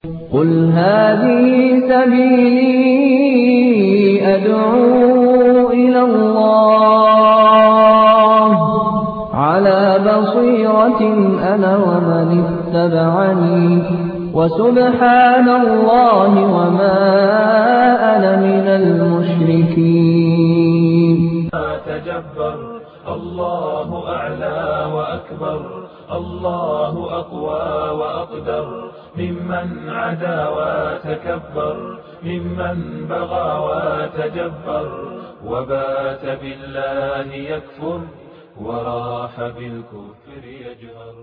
قل هذه سبيلي أدعو إلى الله على بصيرة أنا ومن اتبعني وسبحان الله وما أنا من المشركين تجبر الله أعلى وأكبر الله أقوى وأقدر ممن عدا وتكبر ممن بغى وتجبر وبات بالله يكفر وراح بالكفر يجهر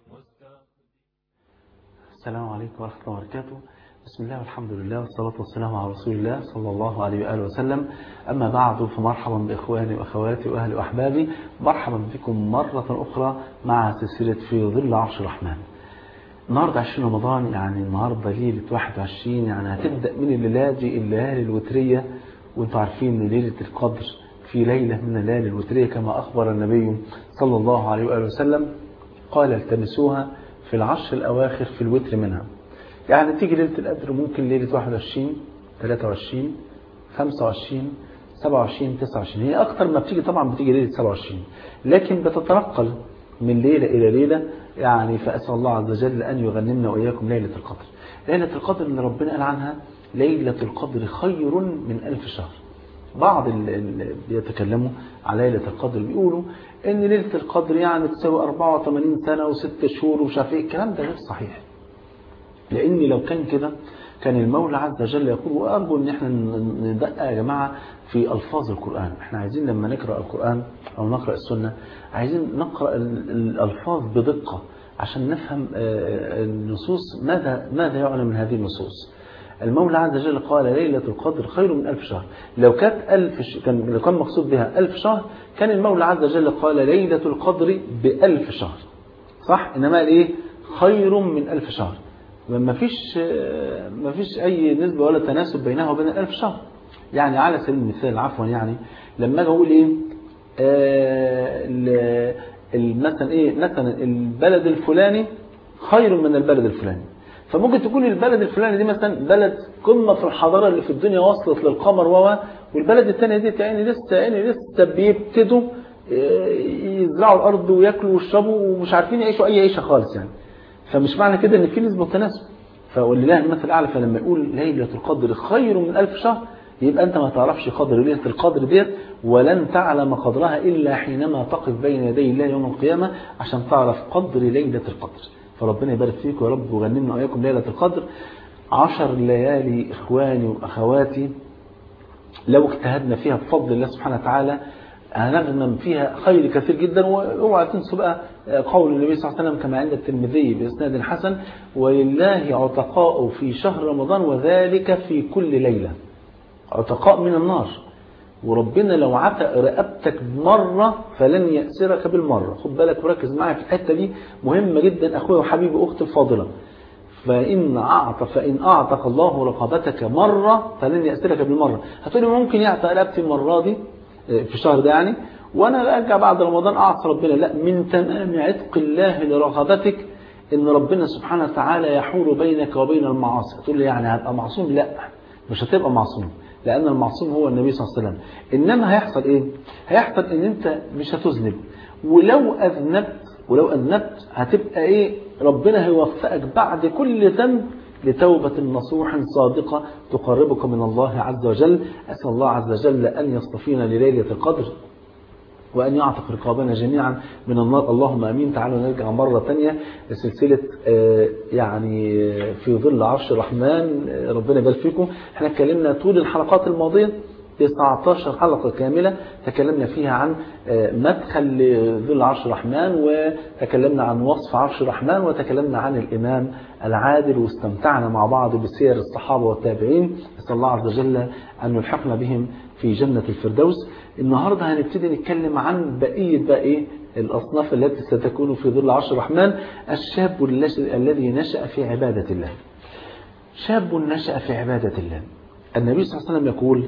السلام عليكم ورحمة الله وبركاته بسم الله والحمد لله والصلاة والسلام على رسول الله صلى الله عليه وآله وسلم أما بعد فمرحبا بإخواني وأخواتي وأهلي وأحبابي مرحبا بكم مرة أخرى مع سلسلة في ظل عرش الرحمن النهاردة 20 رمضان يعني النهاردة ليلة 21 يعني هتبدأ من الليلة دي الليالي الوترية وانتم عارفين ان ليلة القدر في ليلة من الليالي الوترية كما أخبر النبي صلى الله عليه وآله وسلم قال التمسوها في العشر الأواخر في الوتر منها يعني تيجي ليلة القدر ممكن ليلة 21 23 25 27 29 هي أكتر ما بتيجي طبعا بتيجي ليلة 27 لكن بتتنقل من ليلة إلى ليلة يعني فأسأل الله عز وجل أن يغنمنا وإياكم ليلة القدر ليلة القدر اللي ربنا قال عنها ليلة القدر خير من ألف شهر بعض اللي بيتكلموا على ليلة القدر بيقولوا ان ليلة القدر يعني تساوي 84 سنة وست شهور ومش عارف ايه الكلام ده غير صحيح لان لو كان كده كان المولى عز وجل يقول وارجو ان احنا ندقق يا جماعة في الفاظ القرآن احنا عايزين لما نقرأ القرآن او نقرأ السنة عايزين نقرأ الالفاظ بدقة عشان نفهم النصوص ماذا ماذا يعنى من هذه النصوص المولى عز وجل قال ليلة القدر خير من ألف شهر لو كانت ألف ش... كان لو كان مقصود بها ألف شهر كان المولى عز وجل قال ليلة القدر بألف شهر صح إنما إيه خير من ألف شهر ما فيش ما فيش أي نسبة ولا تناسب بينها وبين الألف شهر يعني على سبيل المثال عفوا يعني لما أجي أقول إيه آه مثلا إيه مثلا البلد الفلاني خير من البلد الفلاني فممكن تكون البلد الفلاني دي مثلا بلد قمة في الحضارة اللي في الدنيا وصلت للقمر و والبلد الثانية دي يعني لسه يعني لسه بيبتدوا يزرعوا الأرض وياكلوا ويشربوا ومش عارفين يعيشوا أي عيشة خالص يعني فمش معنى كده إن في نسبة تناسب فولله المثل الأعلى فلما يقول ليلة القدر خير من ألف شهر يبقى أنت ما تعرفش قدر ليلة القدر ديت ولن تعلم قدرها إلا حينما تقف بين يدي الله يوم القيامة عشان تعرف قدر ليلة القدر فربنا يبارك فيك يا رب وغنمنا وإياكم ليلة القدر عشر ليالي إخواني وأخواتي لو اجتهدنا فيها بفضل الله سبحانه وتعالى هنغنم فيها خير كثير جدا واوعى تنسوا بقى قول النبي صلى الله عليه وسلم كما عند الترمذي بإسناد حسن ولله عتقاء في شهر رمضان وذلك في كل ليلة عتقاء من النار وربنا لو عتق رقبتك مرة فلن يأسرك بالمرة خد بالك وركز معايا في الحتة دي مهمة جدا أخويا وحبيبي أختي الفاضلة فإن أعطى فإن أعتق الله رقبتك مرة فلن يأسرك بالمرة هتقولي ممكن يعتق رقبتي المرة دي في الشهر ده يعني وأنا أرجع بعد رمضان أعصى ربنا لا من تمام عتق الله لرغبتك إن ربنا سبحانه وتعالى يحول بينك وبين المعاصي تقول لي يعني هبقى معصوم لا مش هتبقى معصوم لأن المعصوم هو النبي صلى الله عليه وسلم إنما هيحصل إيه هيحصل إن أنت مش هتذنب ولو أذنبت ولو أذنبت هتبقى إيه ربنا هيوفقك بعد كل ذنب لتوبة نصوح صادقة تقربك من الله عز وجل أسأل الله عز وجل أن يصطفينا لليلة القدر وأن يعتق رقابنا جميعا من النار اللهم أمين تعالوا نرجع مرة تانية لسلسلة يعني في ظل عرش الرحمن ربنا يبارك فيكم احنا اتكلمنا طول الحلقات الماضية 19 حلقة كاملة تكلمنا فيها عن مدخل لظل عرش الرحمن وتكلمنا عن وصف عرش الرحمن وتكلمنا عن الإمام العادل واستمتعنا مع بعض بسير الصحابة والتابعين نسأل الله عز وجل أن يلحقنا بهم في جنة الفردوس النهاردة هنبتدي نتكلم عن بقية بقى إيه الأصناف التي ستكون في ظل عرش الرحمن الشاب الذي نشأ في عبادة الله شاب نشأ في عبادة الله النبي صلى الله عليه وسلم يقول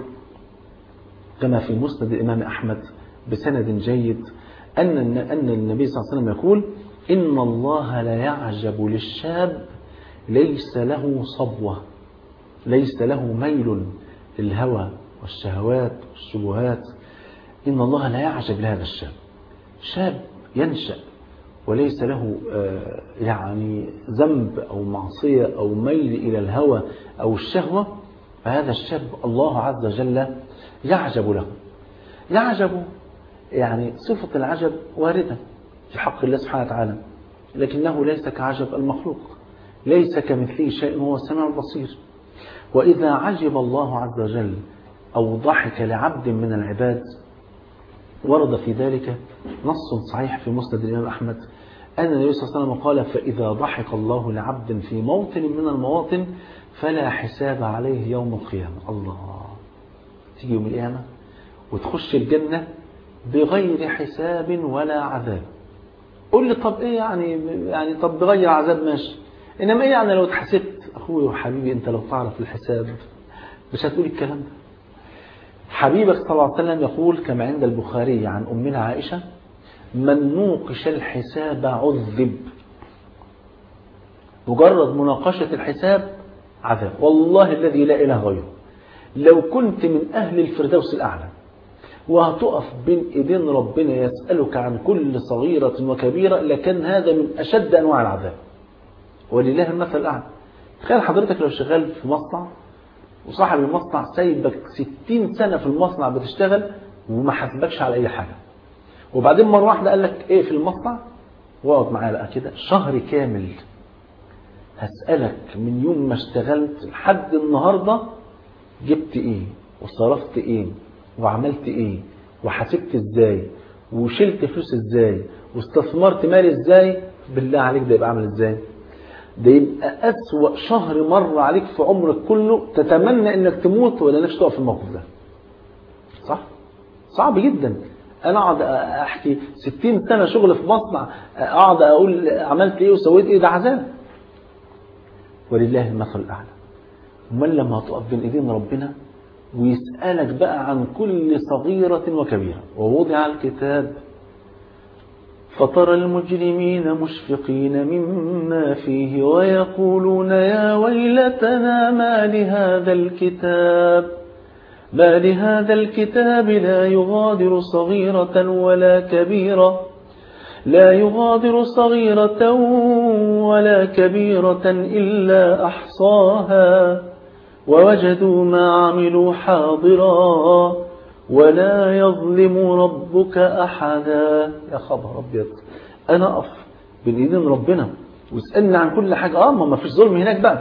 كما في مسند الإمام أحمد بسند جيد أن أن النبي صلى الله عليه وسلم يقول إن الله لا يعجب للشاب ليس له صبوة ليس له ميل للهوى والشهوات والشبهات إن الله لا يعجب لهذا الشاب شاب ينشأ وليس له يعني ذنب أو معصية أو ميل إلى الهوى أو الشهوة فهذا الشاب الله عز وجل يعجب له يعجب يعني صفة العجب واردة في حق الله سبحانه وتعالى لكنه ليس كعجب المخلوق ليس كمثله شيء هو السميع البصير وإذا عجب الله عز وجل أو ضحك لعبد من العباد ورد في ذلك نص صحيح في مسند الإمام أحمد أن النبي صلى الله عليه وسلم قال فإذا ضحك الله لعبد في موطن من المواطن فلا حساب عليه يوم القيامة الله تيجي يوم القيامة وتخش الجنة بغير حساب ولا عذاب قول لي طب ايه يعني يعني طب بغير عذاب ماشي انما ايه يعني لو اتحسبت اخوي وحبيبي انت لو تعرف الحساب مش هتقول الكلام ده حبيبك صلى الله عليه وسلم يقول كما عند البخاري عن امنا عائشه من نوقش الحساب عذب مجرد مناقشه الحساب عذاب والله الذي لا اله غيره لو كنت من اهل الفردوس الاعلى وهتقف بين ايدين ربنا يسألك عن كل صغيرة وكبيرة لكن هذا من أشد أنواع العذاب ولله المثل الأعلى تخيل حضرتك لو شغال في مصنع وصاحب المصنع سايبك 60 سنة في المصنع بتشتغل وما حاسبكش على أي حاجة وبعدين مرة واحدة قال لك إيه في المصنع واقعد معايا بقى كده شهر كامل هسألك من يوم ما اشتغلت لحد النهاردة جبت إيه وصرفت إيه وعملت ايه وحسبت ازاي وشلت فلوس ازاي واستثمرت مالي ازاي بالله عليك ده يبقى عامل ازاي ده يبقى أسوأ شهر مر عليك في عمرك كله تتمنى انك تموت ولا انك تقف في الموقف ده صح صعب جدا انا اقعد احكي 60 سنه شغل في مصنع اقعد اقول عملت ايه وسويت ايه ده عذاب ولله المثل الاعلى امال لما هتقف بين ايدين ربنا ويسألك بقى عن كل صغيرة وكبيرة ووضع الكتاب فترى المجرمين مشفقين مما فيه ويقولون يا ويلتنا ما لهذا الكتاب ما لهذا الكتاب لا يغادر صغيرة ولا كبيرة لا يغادر صغيرة ولا كبيرة إلا أحصاها ووجدوا ما عملوا حاضرا ولا يظلم ربك أحدا يا خبر أبيض أنا أقف بين إيدين ربنا واسألني عن كل حاجة آه ما فيش ظلم هناك بقى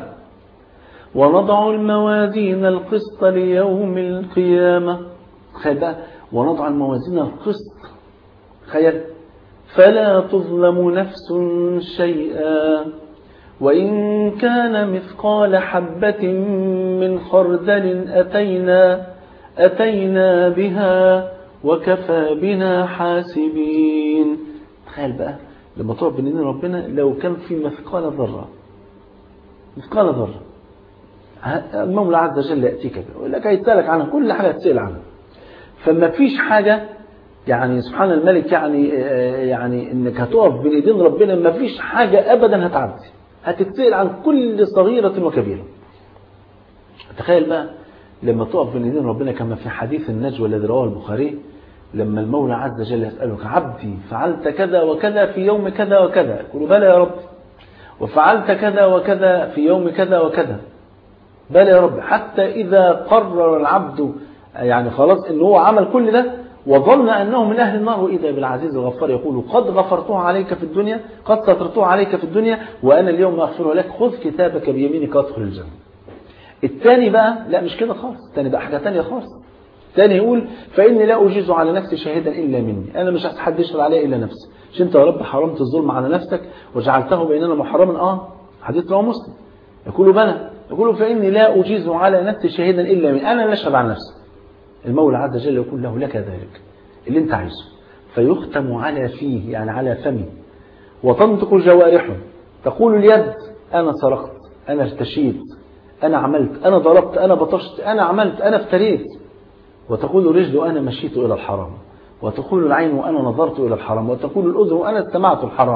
ونضع الموازين القسط ليوم القيامة تخيل بقى ونضع الموازين القسط تخيل فلا تظلم نفس شيئا وإن كان مثقال حبة من خردل أتينا أتينا بها وكفى بنا حاسبين تخيل بقى لما تقعد بين ايدين ربنا لو كان في مثقال ذرة مثقال ذرة المولى عز وجل يأتيك بها ويقول لك هيسألك عنها كل حاجة تسأل عنها فما فيش حاجة يعني سبحان الملك يعني يعني انك هتقف بين ايدين ربنا ما فيش حاجة ابدا هتعدي هتتسأل عن كل صغيرة وكبيرة تخيل بقى لما تقف بين ايدين ربنا كما في حديث النجوى الذي رواه البخاري لما المولى عز وجل يسألك عبدي فعلت كذا وكذا في يوم كذا وكذا يقول بلى يا رب وفعلت كذا وكذا في يوم كذا وكذا بلى يا رب حتى إذا قرر العبد يعني خلاص ان هو عمل كل ده وظن أنه من أهل النار وإذا بالعزيز الغفار يقول قد غفرتها عليك في الدنيا قد سترتها عليك في الدنيا وأنا اليوم أغفر لك خذ كتابك بيمينك وادخل الجنة الثاني بقى لا مش كده خالص الثاني بقى حاجة ثانيه خالص الثاني يقول فإني لا أجيز على نفسي شهيدا إلا مني أنا مش حد يشهد علي إلا نفسي مش أنت يا رب حرمت الظلم على نفسك وجعلته بيننا محرما آه حديث رواه مسلم يقول بلى يقول فإني لا أجيز على نفسي شهيدا إلا مني أنا لا أشهد على نفسي المولى عز وجل يقول له لك ذلك اللي انت عايزه فيختم على فيه يعني على فمه وتنطق جوارحه تقول اليد أنا سرقت أنا ارتشيت أنا عملت أنا ضربت أنا بطشت أنا عملت أنا افتريت وتقول الرجل أنا مشيت إلى الحرام وتقول العين وأنا نظرت إلى الحرام وتقول الأذن وأنا استمعت الحرام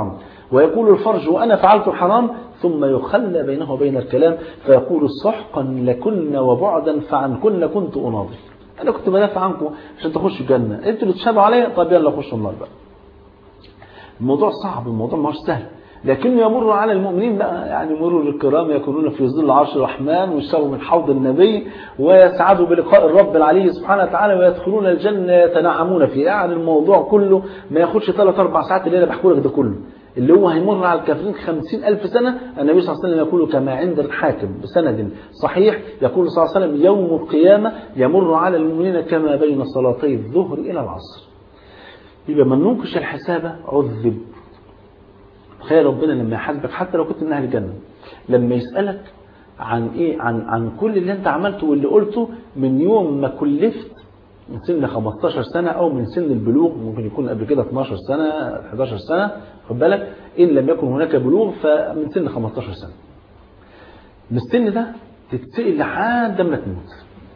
ويقول الفرج وأنا فعلت الحرام ثم يخلى بينه وبين الكلام فيقول سحقا لكن وبعدا فعنكن كنت أناضل أنا كنت بدافع عنكم عشان تخشوا الجنة أنتوا اللي تشابوا عليا طب يلا خشوا النار بقى الموضوع صعب الموضوع ما هوش سهل لكنه يمر على المؤمنين بقى يعني مرور الكرام يكونون في ظل عرش الرحمن ويشربوا من حوض النبي ويسعدوا بلقاء الرب العلي سبحانه وتعالى ويدخلون الجنة يتنعمون فيها يعني الموضوع كله ما ياخدش ثلاث أربع ساعات اللي أنا بحكي لك ده كله اللي هو هيمر على الكافرين خمسين ألف سنة النبي صلى الله عليه وسلم يقول كما عند الحاكم بسند صحيح يقول صلى الله عليه وسلم يوم القيامة يمر على المؤمنين كما بين صلاتي الظهر إلى العصر يبقى من ننقش الحساب عذب تخيل ربنا لما يحاسبك حتى لو كنت من اهل الجنه لما يسالك عن ايه عن عن كل اللي انت عملته واللي قلته من يوم ما كلفت من سن 15 سنه او من سن البلوغ ممكن يكون قبل كده 12 سنه 11 سنه خد بالك ان لم يكن هناك بلوغ فمن سن 15 سنه من السن ده تتسال لحد ما تموت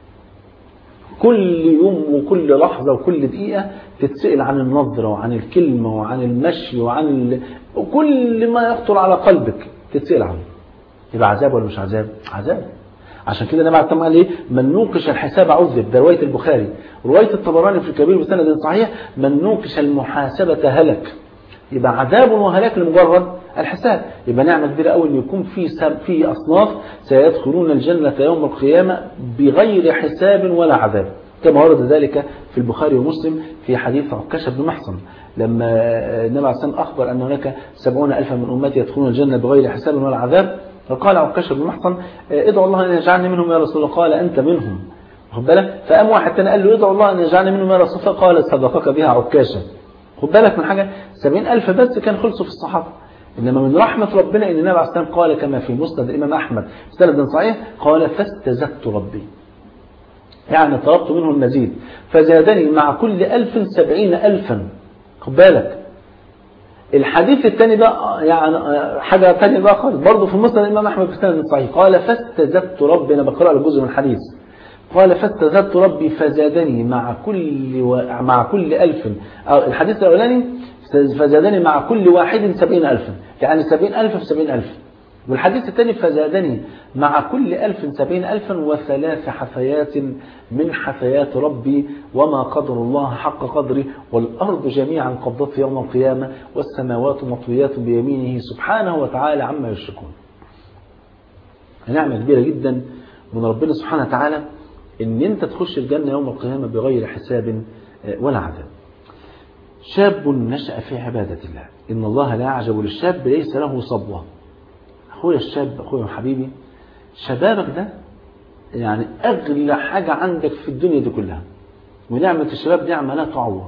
كل يوم وكل لحظة وكل دقيقة تتسأل عن النظرة وعن الكلمة وعن المشي وعن ال... وكل ما يخطر على قلبك تتسأل عنه يبقى عذاب ولا مش عذاب عذاب عشان كده النبي عليه الصلاه قال ايه من نوقش الحساب عذب ده روايه البخاري روايه الطبراني في الكبير بسند صحيح من نوقش المحاسبه هلك يبقى عذاب وهلاك لمجرد الحساب يبقى نعمه كبيره قوي ان يكون في سب في اصناف سيدخلون الجنه يوم القيامه بغير حساب ولا عذاب كما ورد ذلك في البخاري ومسلم في حديث عكاشه بن محصن لما النبي عليه الصلاه اخبر ان هناك سبعون الفا من امتي يدخلون الجنه بغير حساب ولا عذاب فقال عكاشه بن محصن ادعو الله ان يجعلني منهم يا رسول الله قال انت منهم خد بالك فقام واحد تاني قال له ادعو الله ان يجعلني منهم يا رسول الله قال صدقك بها عكاشه خد بالك من حاجة سبعين ألف بس كان خلصوا في الصحابة إنما من رحمة ربنا إن النبي عليه الصلاة والسلام قال كما في مسند الإمام أحمد سند صحيح قال فاستزدت ربي يعني طلبت منه المزيد فزادني مع كل ألف سبعين ألفا خد بالك الحديث الثاني بقى يعني حاجة ثانية بقى خالص برضه في مسند الإمام أحمد في سند صحيح قال فاستزدت ربي أنا بقرأ الجزء من الحديث قال فاستزدت ربي فزادني مع كل و... مع كل ألف أو الحديث الأولاني فزادني مع كل واحد سبعين ألفا يعني سبعين ألف في سبعين ألف والحديث الثاني فزادني مع كل ألف سبعين ألفا وثلاث حثيات من حثيات ربي وما قدر الله حق قدره والأرض جميعا قبضته يوم القيامة والسماوات مطويات بيمينه سبحانه وتعالى عما يشركون نعمة كبيرة جدا من ربنا سبحانه وتعالى ان انت تخش الجنة يوم القيامة بغير حساب ولا عذاب شاب نشأ في عبادة الله إن الله لا يعجب للشاب ليس له صبوة أخويا الشاب أخويا حبيبي شبابك ده يعني أغلى حاجة عندك في الدنيا دي كلها ونعمة الشباب نعمة لا تعوض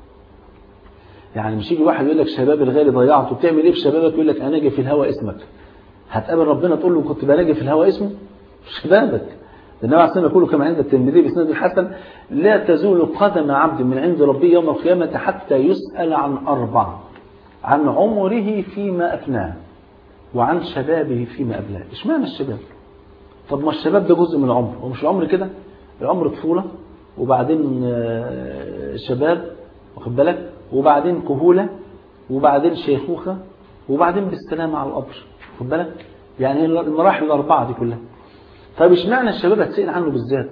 يعني مش يجي واحد يقول لك شباب الغالي ضيعته بتعمل ايه في شبابك يقول لك انا في الهوى اسمك هتقابل ربنا تقول له كنت بلاقي في الهوى اسمه شبابك النبي عليه الصلاه يقول كما عند الترمذي باسناد الحسن لا تزول قدم عبد من عند ربه يوم القيامه حتى يسال عن اربع عن عمره فيما افناه وعن شبابه فيما ابلاه اشمعنى الشباب طب ما الشباب ده جزء من العمر هو مش العمر كده العمر طفوله وبعدين شباب واخد بالك وبعدين كهوله وبعدين شيخوخه وبعدين بالسلامه على القبر واخد بالك يعني المراحل الاربعه دي كلها طيب اشمعنى الشباب هتسأل عنه بالذات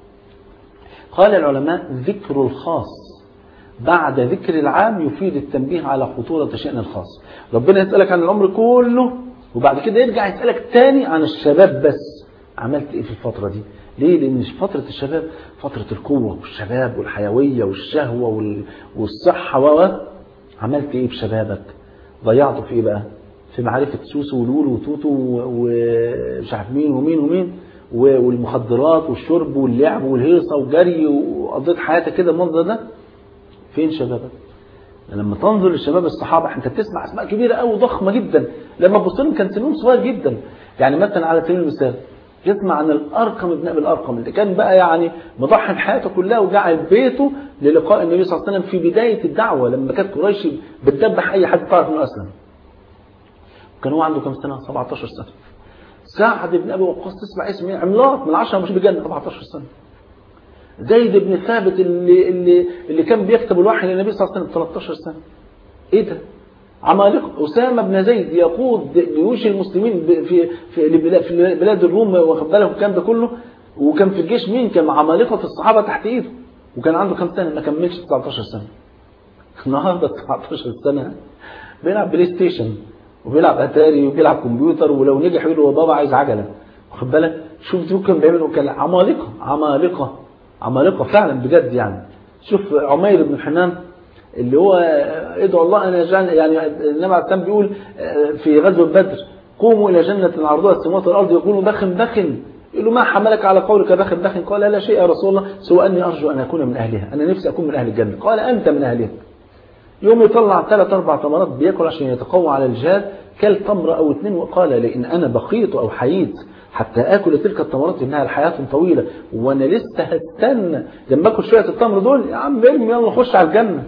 قال العلماء ذكر الخاص بعد ذكر العام يفيد التنبيه على خطورة شأن الخاص ربنا يسألك عن العمر كله وبعد كده يرجع يسألك تاني عن الشباب بس عملت ايه في الفترة دي ليه لان فترة الشباب فترة القوة والشباب والحيوية والشهوة والصحة و عملت ايه بشبابك ضيعته في ايه بقى في معرفة سوسو ولول وتوتو ومش عارف مين ومين ومين والمخدرات والشرب واللعب والهيصة والجري وقضيت حياتك كده المنظر ده فين شبابك لما تنظر للشباب الصحابة انت بتسمع اسماء كبيرة قوي ضخمة جدا لما تبص لهم كان سنهم صغير جدا يعني مثلا على سبيل المثال يسمع عن الارقم ابن ابي الارقم اللي كان بقى يعني مضحي بحياته كلها وجعل بيته للقاء النبي صلى الله عليه وسلم في بدايه الدعوه لما كانت قريش بتدبح اي حد تعرف انه اسلم كان هو عنده كم سنه 17 سنه سعد بن ابي وقاص تسمع اسم عملاق من العشره مش بجنة 17 سنه زيد بن ثابت اللي اللي اللي كان بيكتب الوحي للنبي صلى الله عليه وسلم 13 سنه ايه ده عمالقة أسامة بن زيد يقود جيوش المسلمين ب- في في لبلا- في بلاد الروم واخد بالك الكلام ده كله وكان في الجيش مين كان عمالقة الصحابة تحت ايده وكان عنده كام سنة ما كملش 19 سنة النهارده 19 سنة بيلعب بلاي ستيشن وبيلعب اتاري وبيلعب كمبيوتر ولو نجح يقول له بابا عايز عجلة واخد بالك شوف دول كان بيعملوا كان عمالقة عمالقة عمالقة فعلا بجد يعني شوف عمير بن حنان اللي هو ادعو الله ان يجعل يعني النبي عليه السلام بيقول في غزوه بدر قوموا الى جنه عرضها السماوات والارض يقولوا بخن بخن يقول له ما حملك على قولك بخن بخن قال لا شيء يا رسول الله سوى اني ارجو ان اكون من اهلها انا نفسي اكون من اهل الجنه قال انت من اهلها يوم يطلع ثلاث اربع تمرات بياكل عشان يتقوى على الجهاد كل تمره او اثنين وقال لئن انا بقيت او حييت حتى اكل تلك التمرات انها الحياه طويله وانا لسه هستنى لما اكل شويه التمر دول يا عم ارمي يلا خش على الجنه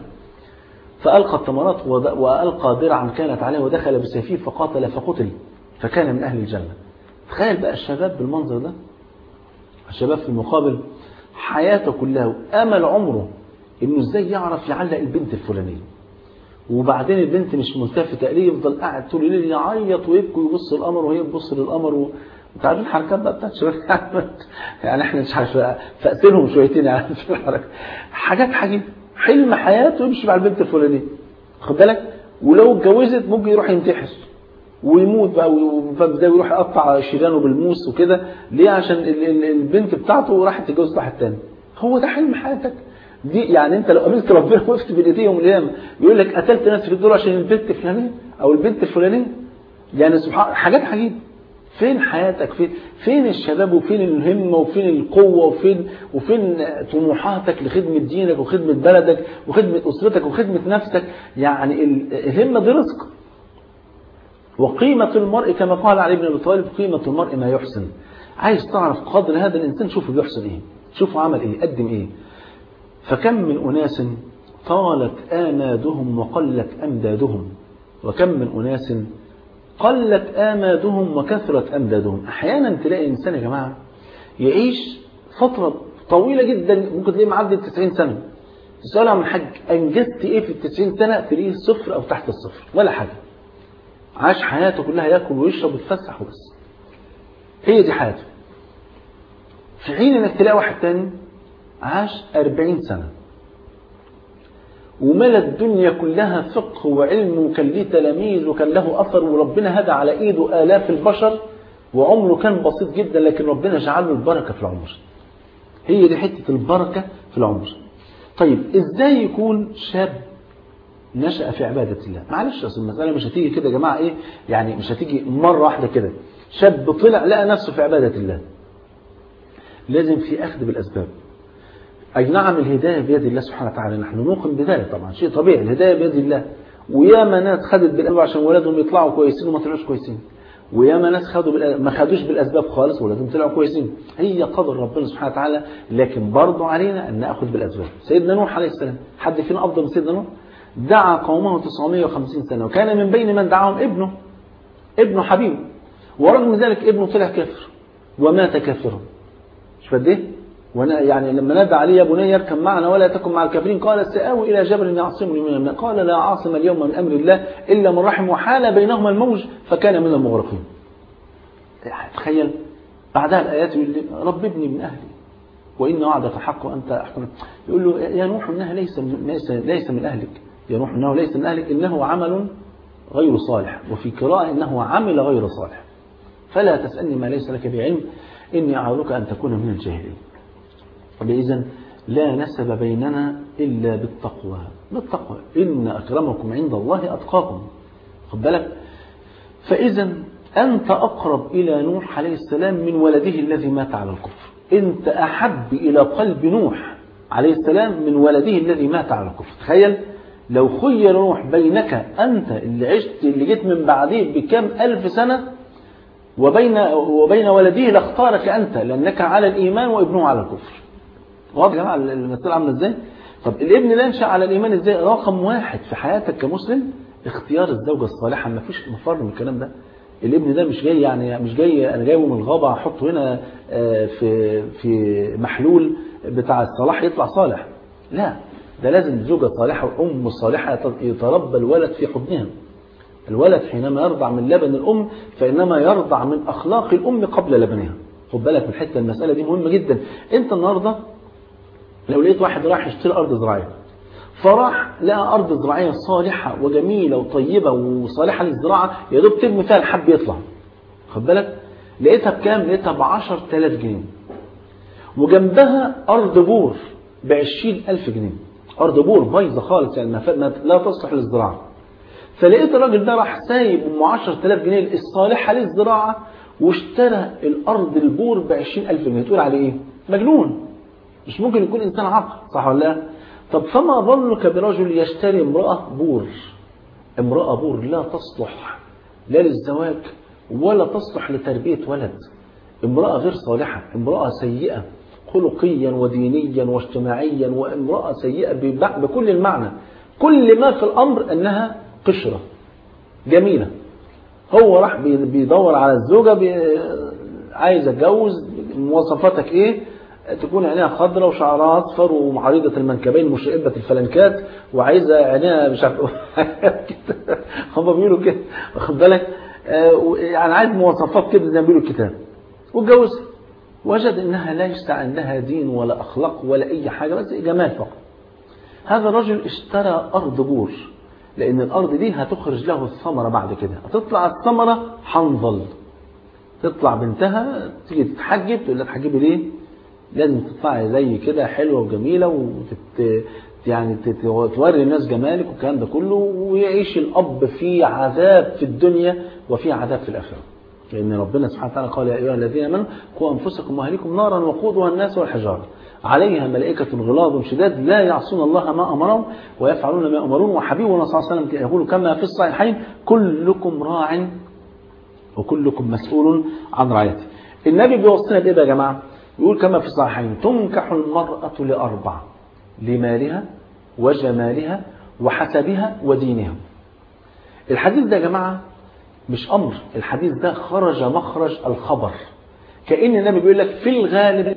فألقى التمرات وض- وألقى درعا كانت عليه ودخل بسيفه فقاتل فقتل فكان من أهل الجنة تخيل بقى الشباب بالمنظر ده الشباب في المقابل حياته كلها وأمل عمره إنه إزاي يعرف يعلق البنت الفلانية وبعدين البنت مش ملتفتة إليه يفضل قاعد طول الليل يعيط ويبكي ويبص القمر وهي تبص للقمر و... انت عارفين الحركات بقى بتاعت الشباب يعني احنا مش عارف فاقتلهم شويتين يعني في الحركة حاجات حاجة حلم حياته يمشي مع البنت الفلانية خد بالك ولو اتجوزت ممكن يروح ينتحر ويموت بقى وده يروح يقطع شيرانه بالموس وكده ليه عشان ال- ال- البنت بتاعته راحت تتجوز واحد تاني هو ده حلم حياتك دي يعني انت لو قابلت ربنا وقفت بين ايديه يوم القيامه يقول لك قتلت ناس في الدور عشان البنت الفلانيه او البنت الفلانيه يعني سبحان حاجات عجيبه فين حياتك فين فين الشباب وفين الهمه وفين القوه وفين وفين طموحاتك لخدمه دينك وخدمه بلدك وخدمه اسرتك وخدمه نفسك يعني ال- الهمه دي رزق وقيمة المرء كما قال علي بن أبي طالب قيمة المرء ما يحسن عايز تعرف قدر هذا الإنسان شوفه بيحسن إيه شوفه عمل إيه قدم إيه فكم من أناس طالت آمادهم وقلت أمدادهم وكم من أناس قلت آمادهم وكثرت أمدادهم أحيانا تلاقي إنسان يا جماعة يعيش فترة طويلة جدا ممكن تلاقيه معدي ال 90 سنة تسأله عن حاج أنجزت إيه في ال 90 سنة تلاقيه صفر أو تحت الصفر ولا حاجة عاش حياته كلها ياكل ويشرب ويتفسح وبس هي دي حياته في حين انك تلاقي واحد تاني عاش 40 سنة وملى الدنيا كلها فقه وعلم وكان ليه تلاميذ وكان له أثر وربنا هدى على إيده آلاف البشر وعمره كان بسيط جدا لكن ربنا جعل له البركة في العمر هي دي حتة البركة في العمر طيب إزاي يكون شاب نشأ في عبادة الله معلش أصل المسألة مش هتيجي كده يا جماعة إيه يعني مش هتيجي مرة واحدة كده شاب طلع لقى نفسه في عبادة الله لازم في أخذ بالأسباب أي نعم الهداية بيد الله سبحانه وتعالى نحن نوقن بذلك طبعا شيء طبيعي الهداية بيد الله وياما ناس خدت بالأسباب عشان ولادهم يطلعوا كويسين وما طلعوش كويسين وياما ناس خدوا بالأ... ما خدوش بالأسباب خالص ولادهم طلعوا كويسين هي قدر ربنا سبحانه وتعالى لكن برضه علينا أن نأخذ بالأسباب سيدنا نوح عليه السلام حد فينا أفضل من سيدنا نوح دعا قومه 950 سنة وكان من بين من دعاهم ابنه ابنه حبيبه ورغم ذلك ابنه طلع كافر ومات كافرا مش قد ايه وانا يعني لما نادى عليه يا بني اركب معنا ولا تكن مع الكافرين قال سآوي الى جبل يعصمني من الماء قال لا عاصم اليوم من امر الله الا من رحم وحال بينهما الموج فكان من المغرقين تخيل بعدها الايات يقول لي رب ابني من اهلي وان وعدك حق وانت احكم يقول له يا نوح انها ليس من ليس ليس من اهلك يا نوح انه ليس من اهلك انه عمل غير صالح وفي قراءه انه عمل غير صالح فلا تسالني ما ليس لك بعلم اني اعوذك ان تكون من الجاهلين إذن لا نسب بيننا إلا بالتقوى بالتقوى إن أكرمكم عند الله أتقاكم خد بالك فإذا أنت أقرب إلى نوح عليه السلام من ولده الذي مات على الكفر أنت أحب إلى قلب نوح عليه السلام من ولده الذي مات على الكفر تخيل لو خير نوح بينك أنت اللي عشت اللي جيت من بعديه بكم ألف سنة وبين وبين ولده لاختارك أنت لأنك على الإيمان وابنه على الكفر واضح يا جماعه المسألة عاملة ازاي طب الابن ده ينشأ على الإيمان ازاي رقم واحد في حياتك كمسلم اختيار الزوجة الصالحة ما فيش مفر من الكلام ده الابن ده مش جاي يعني مش جاي انا جايبه من الغابة احطه هنا في في محلول بتاع الصلاح يطلع صالح لا ده لازم زوجة صالحة وأم صالحة يتربى الولد في حضنها الولد حينما يرضع من لبن الأم فإنما يرضع من أخلاق الأم قبل لبنها خد بالك من حتة المسألة دي مهمة جدا أنت النهاردة لو لقيت واحد رايح يشتري أرض زراعية فراح لقى أرض زراعية صالحة وجميلة وطيبة وصالحة للزراعة يا دوب ترمي فيها الحب يطلع خد بالك لقيتها بكام؟ لقيتها ب 10000 جنيه وجنبها أرض بور ب 20000 جنيه أرض بور بايظة خالص يعني ما لا تصلح للزراعة فلقيت الراجل ده راح سايب ام 10000 جنيه الصالحة للزراعة واشترى الأرض البور ب 20000 جنيه تقول عليه إيه؟ مجنون مش ممكن يكون إنسان عاقل صح ولا لا؟ طب فما ظنك برجل يشتري امرأة بور امرأة بور لا تصلح لا للزواج ولا تصلح لتربية ولد امرأة غير صالحة امرأة سيئة خلقيا ودينيا واجتماعيا وامرأة سيئة بكل المعنى كل ما في الأمر أنها قشرة جميلة هو راح بيدور على الزوجة عايز اتجوز مواصفاتك ايه تكون عينيها خضراء وشعرها اصفر وعريضة المنكبين مشربة الفلنكات وعايزة عينيها مش عارف هم بيقولوا كده واخد بالك يعني عايز مواصفات كده زي ما بيقولوا الكتاب واتجوزها وجد انها ليس عندها دين ولا اخلاق ولا اي حاجه بس جمال فقط هذا الرجل اشترى ارض بور لان الارض دي هتخرج له الثمره بعد كده هتطلع الثمره حنظل تطلع بنتها تيجي تتحجب تقول لها تحجبي ليه لازم تطلعي زي كده حلوه وجميله وتت يعني توري الناس جمالك والكلام ده كله ويعيش الاب في عذاب في الدنيا وفي عذاب في الاخره لأن ربنا سبحانه وتعالى قال يا أيها الذين آمنوا قوا أنفسكم وأهليكم نارا وقودها الناس والحجارة عليها ملائكة غلاظ شداد لا يعصون الله ما أمرهم ويفعلون ما أمرون وحبيبنا صلى الله عليه وسلم يقول كما في الصحيحين كلكم راع وكلكم مسؤول عن رعيته النبي بيوصينا بإيه يا جماعة يقول كما في الصحيحين تنكح المرأة لأربع لمالها وجمالها وحسبها ودينها الحديث ده يا جماعة مش أمر الحديث ده خرج مخرج الخبر كأن النبي بيقول لك في الغالب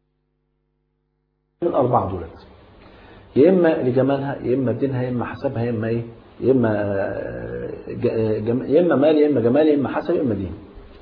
الأربعة دولت يا إما لجمالها يا إما دينها يا إما حسبها يا إما إيه يا إما يا إما مال يا إما جمال يا إما حسب يا إما دين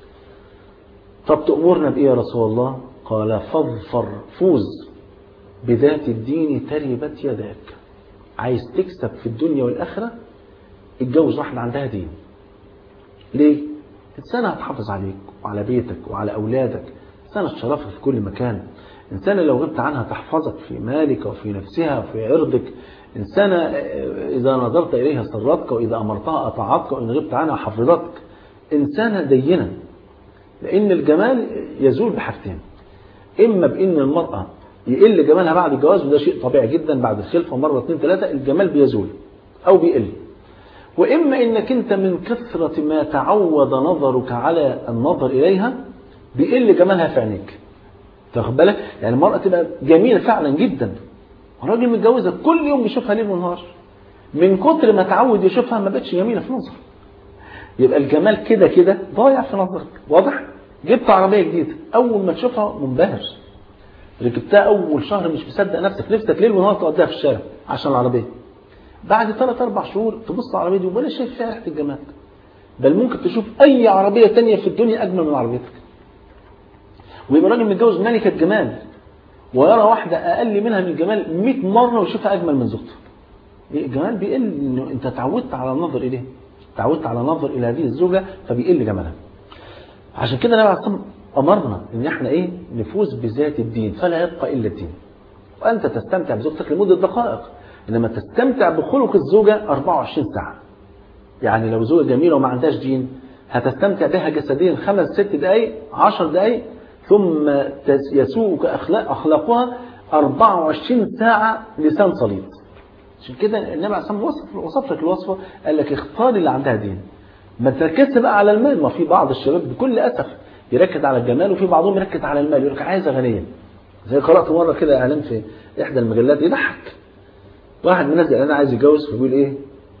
طب تأمرنا بإيه يا رسول الله قال فاظفر فوز بذات الدين تربت يداك عايز تكسب في الدنيا والآخرة اتجوز واحدة عندها دين ليه؟ إنسانة هتحافظ عليك وعلى بيتك وعلى أولادك إنسانة تشرفك في كل مكان إنسانة لو غبت عنها تحفظك في مالك وفي نفسها وفي عرضك إنسانة إذا نظرت إليها سرتك وإذا أمرتها أطاعتك وإن غبت عنها حفظتك إنسانة دينة لأن الجمال يزول بحاجتين إما بإن المرأة يقل جمالها بعد الجواز وده شيء طبيعي جدا بعد الخلفة مرة اثنين ثلاثة الجمال بيزول أو بيقل وإما إنك أنت من كثرة ما تعود نظرك على النظر إليها بيقل جمالها في عينيك تاخد بالك يعني المرأة تبقى جميلة فعلا جدا الراجل متجوزها كل يوم بيشوفها ليل ونهار من كتر ما تعود يشوفها ما بقتش جميلة في نظره يبقى الجمال كده كده ضايع في نظرك واضح جبت عربية جديدة أول ما تشوفها منبهر ركبتها أول شهر مش مصدق نفسك نفسك ليل ونهار تقضيها في الشارع عشان العربية بعد ثلاث أربع شهور تبص على العربية دي ولا شايف فيها ريحة الجمال بل ممكن تشوف أي عربية تانية في الدنيا أجمل من عربيتك ويبقى راجل متجوز ملكة جمال ويرى واحدة أقل منها من الجمال 100 مرة ويشوفها أجمل من زوجته الجمال بيقل إنه أنت تعودت على النظر إليه تعودت على النظر إلى هذه الزوجة فبيقل جمالها عشان كده النبي عليه الصلاة أمرنا إن إحنا إيه نفوز بذات الدين فلا يبقى إلا الدين وأنت تستمتع بزوجتك لمدة دقائق إنما تستمتع بخلق الزوجة 24 ساعة يعني لو زوجة جميلة وما عندهاش دين هتستمتع بها جسديا خمس ست دقايق عشر دقايق ثم يسوءك أخلاق أخلاقها 24 ساعة لسان صليب عشان كده النبي عليه الصلاة وصف, وصف لك الوصفة قال لك اختار اللي عندها دين ما تركزش بقى على المال ما في بعض الشباب بكل أسف يركز على الجمال وفي بعضهم يركز على المال يقول لك عايزة غنية زي قرأت مرة كده إعلان في إحدى المجلات يضحك واحد منزل انا عايز يتجوز فبيقول ايه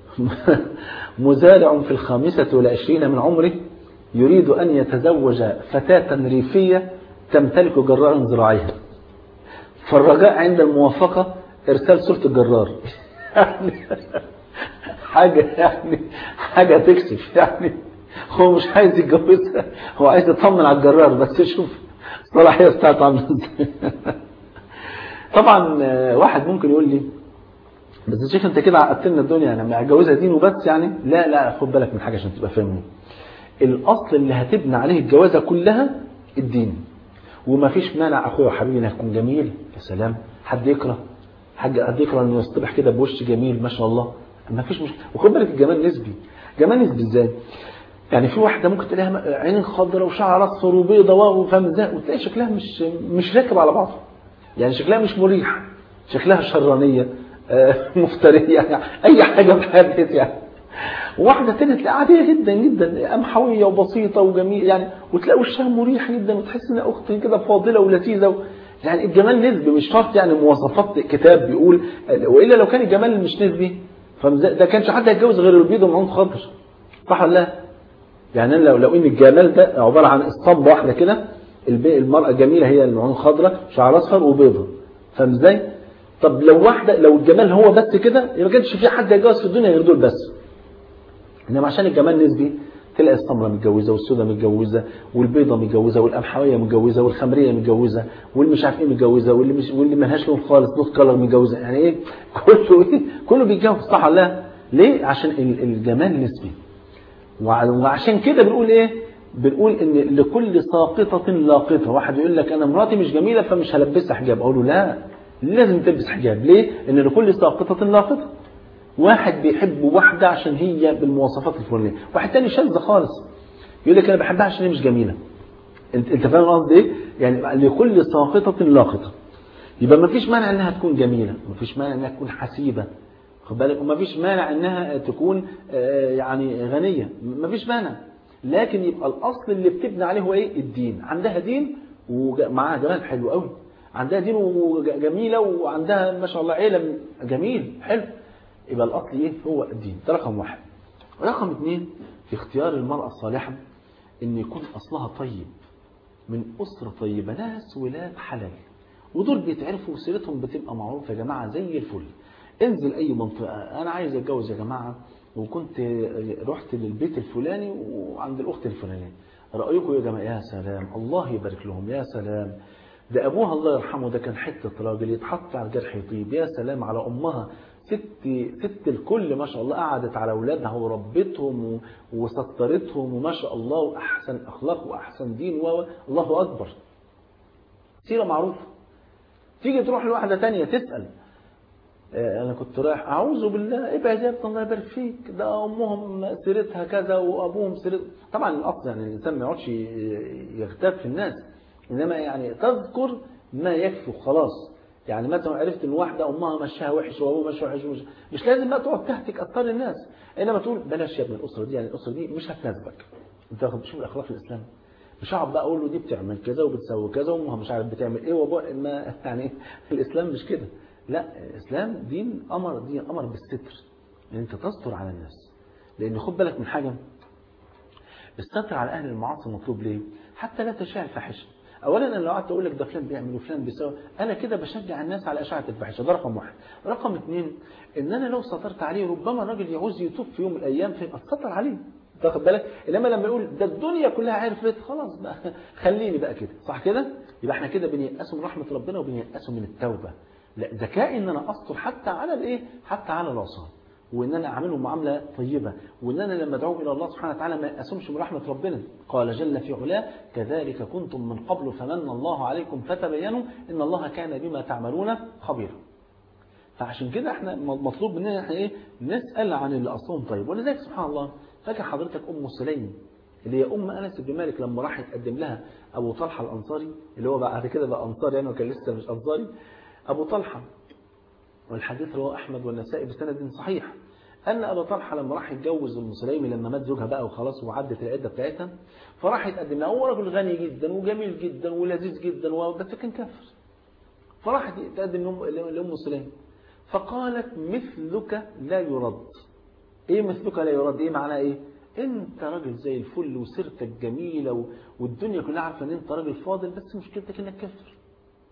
مزارع في الخامسة والعشرين من عمره يريد أن يتزوج فتاة ريفية تمتلك جرارا زراعيا فالرجاء عند الموافقة إرسال صورة الجرار حاجة يعني حاجة تكسف يعني هو مش عايز يتجوزها هو عايز يطمن على الجرار بس شوف الصلاحية بتاعته عاملة ازاي طبعا آه، واحد ممكن يقول لي بس يا شيخ انت كده عقدت لنا الدنيا لما اتجوزها دين وبس يعني لا لا خد بالك من حاجه عشان تبقى فاهمني الاصل اللي هتبنى عليه الجوازه كلها الدين ومفيش مانع اخويا وحبيبي انها تكون جميل يا سلام حد يكره حد حد يكره انه يصطبح كده بوش جميل ما شاء الله مفيش مشكله وخد بالك الجمال نسبي جمال نسبي ازاي يعني في واحده ممكن تلاقيها عين خضراء وشعر اصفر وبيضه وفاهم ازاي وتلاقي شكلها مش مش راكب على بعضه يعني شكلها مش مريح شكلها شرانيه آه، مفتريه يعني اي حاجه في حياتها يعني واحدة تانية تلاقيها عادية جدا جدا قمحوية وبسيطة وجميلة يعني وتلاقي وشها مريح جدا وتحس انها اخت كده فاضلة ولذيذة و... يعني الجمال نسبي مش شرط يعني مواصفات كتاب بيقول والا لو كان الجمال مش نسبي فده كانش حد هيتجوز غير البيض ومعون خضر صح ولا لا؟ يعني أنا لو لو ان الجمال ده عبارة عن اسطمبة واحدة كده الب- المرأة الجميلة هي المعون خضراء شعر اصفر وبيضة فاهم ازاي؟ طب لو واحدة لو الجمال هو بس كده يبقى ما كانش في حد هيتجوز في الدنيا غير دول بس انما عشان الجمال نسبي تلاقي السمراء متجوزه والسوداء متجوزه والبيضه متجوزه والقمحويه متجوزه والخمريه متجوزه واللي مش عارف ايه متجوزه واللي مش واللي ملهاش لون خالص نوت كلر متجوزه يعني ايه كله ايه كله بيتجوز صح ولا لا؟ ليه؟ عشان ال- الجمال نسبي وع- وعشان كده بنقول ايه؟ بنقول ان لكل ساقطه لاقطه واحد يقول لك انا مراتي مش جميله فمش هلبسها حجاب اقول له لا لازم تلبس حجاب ليه؟ ان لكل ساقطه لاقطه واحد بيحب واحدة عشان هي بالمواصفات الفلانية واحد تاني شاذ خالص يقول لك انا بحبها عشان هي مش جميلة انت انت فاهم قصدي ايه يعني لكل ساقطة لاقطة يبقى ما فيش مانع انها تكون جميلة ما فيش مانع انها تكون حسيبة خد بالك وما فيش مانع انها تكون آه، يعني غنية ما فيش مانع لكن يبقى الاصل اللي بتبني عليه هو ايه الدين عندها دين ومعاها جمال حلو قوي عندها دين وجميلة وعندها ما شاء الله عيلة جميل حلو يبقى الأصل إيه هو الدين ده رقم واحد رقم اثنين في اختيار المرأة الصالحة إن يكون أصلها طيب من أسرة طيبة ناس ولاد حلال ودول بيتعرفوا وسيرتهم بتبقى معروفة يا جماعة زي الفل انزل أي منطقة أنا عايز أتجوز يا جماعة وكنت رحت للبيت الفلاني وعند الأخت الفلانية رأيكم يا جماعة يا سلام الله يبارك لهم يا سلام ده أبوها الله يرحمه ده كان حتة راجل يتحط على الجرح يطيب يا سلام على أمها ست ست الكل ما شاء الله قعدت على أولادها وربتهم و- وسترتهم وما شاء الله وأحسن أخلاق وأحسن دين و الله أكبر سيرة معروفة تيجي تروح لواحدة تانية تسأل آه، أنا كنت رايح أعوذ بالله ابعد يا ابني الله يبارك فيك ده أمهم سيرتها كذا وأبوهم سيرت طبعا الأصل يعني الإنسان ما يقعدش ي- يغتاب في الناس إنما يعني تذكر ما يكفي وخلاص يعني مثلا عرفت ان واحده امها مشاها وحش وابوها مشاها وحش ومش, مش لازم بقى تقعد تهتك اثار الناس انما تقول بلاش يا ابن الاسره دي يعني الاسره دي مش هتناسبك انت واخد شوف الاخلاق الاسلام مش هقعد بقى اقول له دي بتعمل كذا وبتسوي كذا وامها مش عارف بتعمل ايه وابوها ما يعني الاسلام مش كده لا الاسلام دين امر دين امر بالستر ان انت تستر على الناس لان خد بالك من حاجه الستر على اهل المعاصي مطلوب ليه حتى لا تشاع الفاحشه اولا انا لو قعدت اقول لك ده فلان بيعمل وفلان بيسوي انا كده بشجع الناس على اشاعه الفاحشه ده رقم واحد رقم اثنين ان انا لو سترت عليه ربما الراجل يعوز يتوب في يوم من الايام فيبقى ستر عليه تاخد بالك انما لما يقول ده الدنيا كلها عرفت خلاص بقى خليني بقى كده صح كده يبقى احنا كده بنيأسوا من رحمه ربنا وبنيأسوا من التوبه لا ذكائي ان انا استر حتى على الايه حتى على العصاه وان انا اعاملهم معامله طيبه وان انا لما ادعوهم الى الله سبحانه وتعالى ما اسمش من رحمه ربنا قال جل في علاه كذلك كنتم من قبل فمن الله عليكم فتبينوا ان الله كان بما تعملون خبيرا فعشان كده احنا مطلوب مننا احنا ايه نسال عن اللي اصلهم طيب ولذلك سبحان الله فاكر حضرتك ام سليم اللي هي ام انس بن مالك لما راح يتقدم لها ابو طلحه الانصاري اللي هو بعد كده بقى انصاري يعني وكان لسه مش انصاري ابو طلحه والحديث رواه احمد والنسائي بسند صحيح ان ابا طلحه لما راح يتجوز ام سليم لما مات زوجها بقى وخلاص وعدت العده بتاعتها فراح يتقدم لها هو راجل غني جدا وجميل جدا ولذيذ جدا بس كان كافر فراح يتقدم لأم- لام سليم فقالت مثلك لا يرد ايه مثلك لا يرد ايه معناه ايه انت راجل زي الفل وسيرتك جميله و- والدنيا كلها عارفه ان انت راجل فاضل بس مشكلتك انك كافر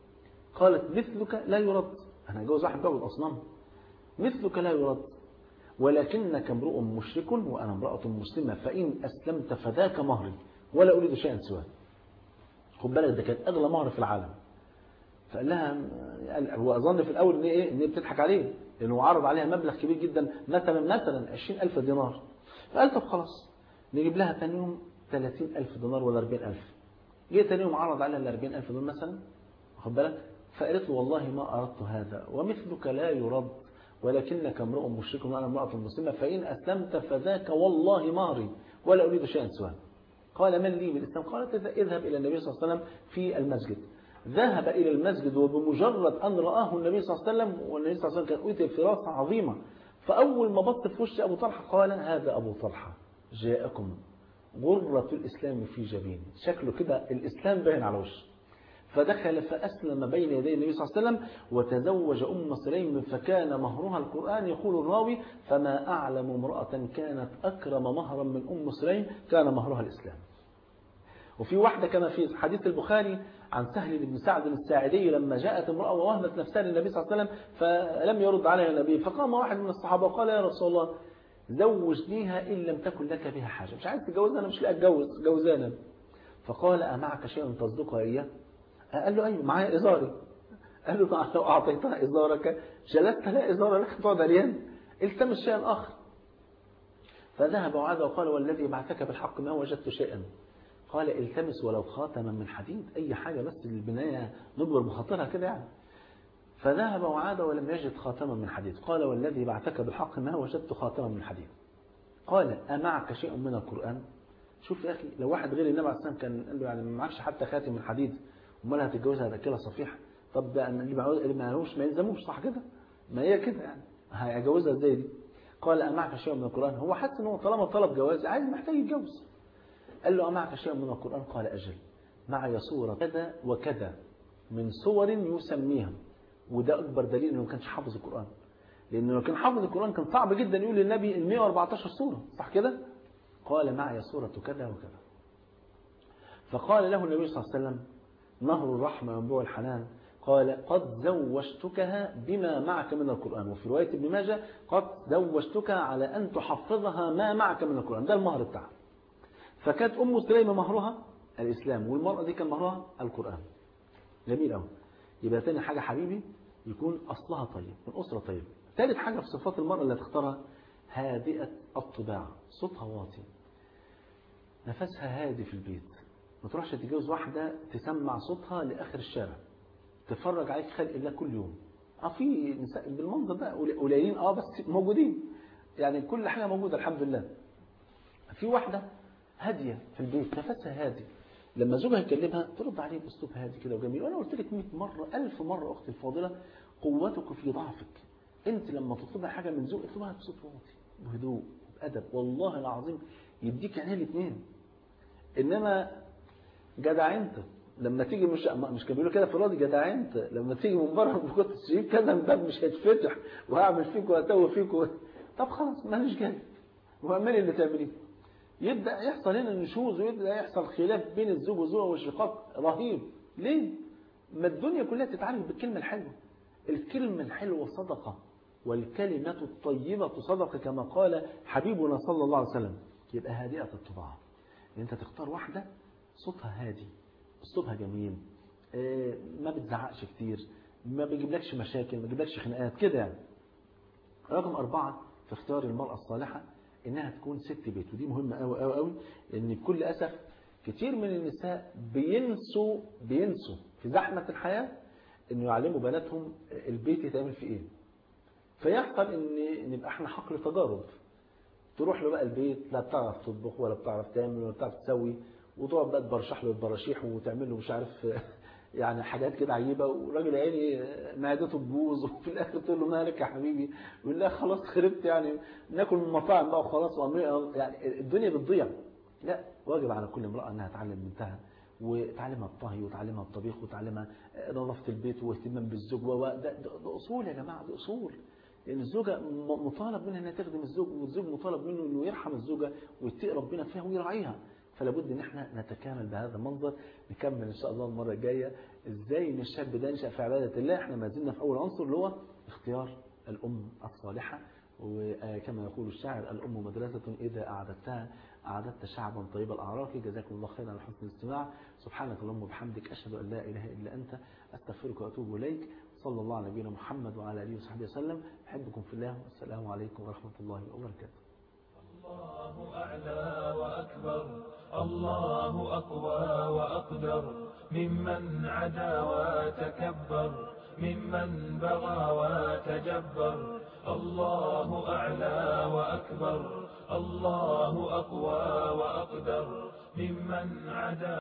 قالت مثلك لا يرد انا هتجوز واحد بيعبد اصنام مثلك لا يرد ولكنك امرؤ مشرك وأنا امرأة مسلمة فإن أسلمت فذاك مهري ولا أريد شيئا سواه خد بالك ده كانت أغلى مهر في العالم فقال لها يعني هو أظن في الأول إن إيه إن هي بتضحك عليه لأنه عرض عليها مبلغ كبير جدا مثلا مثلا 20000 دينار فقال طب خلاص نجيب لها ثاني يوم 30000 دينار ولا 40000 جه ثاني يوم عرض عليها ال 40000 دول مثلا واخد بالك فقالت له والله ما أردت هذا ومثلك لا يرد ولكنك امرؤ مشرك وأنا امرأة مسلمة فإن أسلمت فذاك والله مهري ولا أريد شيئا سواه قال من لي بالإسلام قالت اذهب إلى النبي صلى الله عليه وسلم في المسجد ذهب إلى المسجد وبمجرد أن رآه النبي صلى الله عليه وسلم والنبي صلى الله عليه وسلم كان أوتي فراسة عظيمة فأول ما بط في وش أبو طلحة قال هذا أبو طلحة جاءكم غرة الإسلام في جبين شكله كده الإسلام باين على وشه فدخل فأسلم بين يدي النبي صلى الله عليه وسلم وتزوج أم سليم فكان مهرها القرآن يقول الراوي فما أعلم امرأة كانت أكرم مهرا من أم سليم كان مهرها الإسلام وفي واحدة كما في حديث البخاري عن سهل بن سعد الساعدي لما جاءت امرأة ووهبت نفسها للنبي صلى الله عليه وسلم فلم يرد عليها النبي فقام واحد من الصحابة وقال يا رسول الله زوجنيها إن لم تكن لك بها حاجة مش عايز تتجوزها أنا مش لاقي أتجوز جوزانا فقال أمعك شيء تصدقها إياه قال له أيوه معايا إزاري قال له لو أعطيتها إزارك جلست لا إزار لك تقعد عريان التمس شيئا آخر فذهب وعاد وقال والذي بعثك بالحق ما وجدت شيئا قال التمس ولو خاتما من حديد أي حاجة بس للبناية نجبر بخاطرها كده يعني فذهب وعاد ولم يجد خاتما من حديد قال والذي بعثك بالحق ما وجدت خاتما من حديد قال أمعك شيء من القرآن شوف يا أخي لو واحد غير النبي عليه الصلاة والسلام كان قال له يعني ما معكش حتى خاتم من حديد امال هتتجوزها هتاكلها صفيح طب ده اللي ما لهوش ما يلزموش صح كده ما هي كده يعني هيجوزها ازاي دي قال أمعك شيء من القرآن هو حاسس ان هو طالما طلب جواز عايز محتاج يتجوز قال له أمعك شيء من القرآن قال أجل معي صورة كذا وكذا من صور يسميها وده أكبر دليل أنه ما كانش حافظ القرآن لأنه لو كان حافظ القرآن كان صعب جدا يقول للنبي ال 114 سورة صح كده قال معي صورة كذا وكذا فقال له النبي صلى الله عليه وسلم نهر الرحمة ينبوع الحنان قال قد زوجتكها بما معك من القرآن وفي رواية ابن ماجه قد زوجتك على أن تحفظها ما معك من القرآن ده المهر بتاعها فكانت أم سليمة مهرها الإسلام والمرأة دي كان مهرها القرآن جميل قوي يبقى تاني حاجة حبيبي يكون أصلها طيب من أسرة طيبة ثالث حاجة في صفات المرأة اللي هتختارها هادئة الطباع صوتها واطي نفسها هادي في البيت ما تروحش تتجوز واحدة تسمع صوتها لآخر الشارع تفرج عليك خلق الله كل يوم اه في نساء بالمنظر ده قليلين اه بس موجودين يعني كل حاجة موجودة الحمد لله في واحدة هادية في البيت نفسها هادي لما زوجها يكلمها ترد عليه باسلوب هادي كده وجميل وانا قلت لك 100 مره 1000 مره اختي الفاضله قوتك في ضعفك انت لما تطلبي حاجه من زوجك اطلبها بصوت واطي بهدوء بادب والله العظيم يديك عينيه الاثنين انما جدع انت لما تيجي مش مش كانوا بيقولوا كده في الراضي جدع انت لما تيجي من بره كنت تجيب كذا الباب مش هيتفتح وهعمل فيك وهتوه فيك و... طب خلاص ماليش جاي واعملي اللي تعمليه يبدأ يحصل هنا نشوز ويبدأ يحصل خلاف بين الزوج والزوجة والشقاق رهيب ليه؟ ما الدنيا كلها تتعالج بالكلمة الحلوة الكلمة الحلوة صدقة والكلمة الطيبة صدقة كما قال حبيبنا صلى الله عليه وسلم يبقى هادئة الطباع انت تختار واحدة صوتها هادي اسلوبها جميل ما بتزعقش كتير ما بيجيبلكش مشاكل ما بيجيبلكش خناقات كده يعني رقم أربعة في اختيار المرأة الصالحة انها تكون ست بيت ودي مهمه قوي قوي قوي لان بكل اسف كتير من النساء بينسوا بينسوا في زحمه الحياه انه يعلموا بناتهم البيت يتعمل فيه ايه فيحصل ان نبقى احنا حقل تجارب تروح له بقى البيت لا بتعرف تطبخ ولا بتعرف تعمل ولا بتعرف تسوي وتقعد بقى تبرشح له البراشيح وتعمل له مش عارف يعني حاجات كده عجيبه والراجل عيني معدته تبوظ وفي الاخر تقول له مالك يا حبيبي يقول لها خلاص خربت يعني ناكل من المطاعم بقى وخلاص يعني الدنيا بتضيع لا واجب على كل امراه انها تعلم بنتها وتعلمها الطهي وتعلمها الطبيخ وتعلمها نظافه البيت واهتمام بالزوج ده, ده, ده اصول يا جماعه ده اصول لان الزوجه مطالب منها انها تخدم الزوج والزوج مطالب منه انه يرحم الزوجه ويتقي ربنا فيها ويراعيها فلا بد ان احنا نتكامل بهذا المنظر نكمل ان شاء الله المره الجايه ازاي ان الشاب ده ينشا في عباده الله احنا ما زلنا في اول عنصر اللي هو اختيار الام الصالحه وكما يقول الشاعر الأم مدرسة إذا أعددتها أعددت شعبا طيب الأعراق جزاكم الله خيرا على حسن الاستماع سبحانك اللهم وبحمدك أشهد أن لا إله إلا أنت أستغفرك وأتوب إليك صلى الله على نبينا محمد وعلى آله وصحبه وسلم أحبكم في الله والسلام عليكم ورحمة الله وبركاته الله أعلى وأكبر الله أقوى وأقدر ممن عدا وتكبر ممن بغى وتجبر الله أعلى وأكبر الله أقوى وأقدر ممن عدا